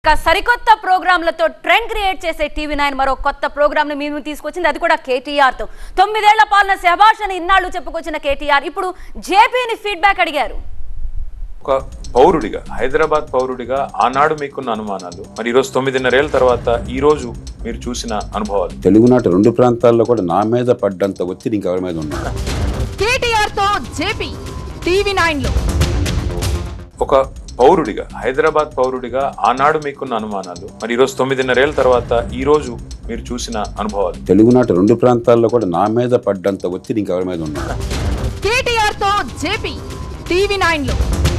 ఇక సరికొత్త ప్రోగ్రాంలతో ట్రెండ్ క్రియేట్ చేసే టీవీ నైన్ మరో కొత్త ప్రోగ్రామ్ ని మేము తీసుకొచ్చింది అది కూడా కేటీఆర్ తో తొమ్మిదేళ్ల పాలన శభాష్ అని ఇన్నాళ్ళు చెప్పుకొచ్చిన కేటీఆర్ ఇప్పుడు జేపీని ఫీడ్బ్యాక్ అడిగారు ఒక పౌరుడిగా హైదరాబాద్ పౌరుడిగా ఆనాడు మీకున్న అనుమానాలు మరి ఈరోజు తొమ్మిదిన్నరేళ్ల తర్వాత ఈ రోజు మీరు చూసిన అనుభవాలు తెలుగునాట రెండు ప్రాంతాల్లో కూడా నా మీద పడ్డంత ఒత్తిడి ఇంకెవరి మీద ఉన్నాడు కేటీఆర్ తో జేపీ టీవీ నైన్ లో ఒక పౌరుడిగా హైదరాబాద్ పౌరుడిగా ఆనాడు మీకున్న అనుమానాలు మరి ఈరోజు తొమ్మిదిన్నరేళ్ల తర్వాత ఈ రోజు మీరు చూసిన అనుభవాలు తెలుగునాట రెండు ప్రాంతాల్లో కూడా నా మీద పడ్డంత ఒత్తిడి ఇంకెవరి మీద ఉన్నాడు కేటీఆర్ తో జేపీ టీవీ నైన్ లో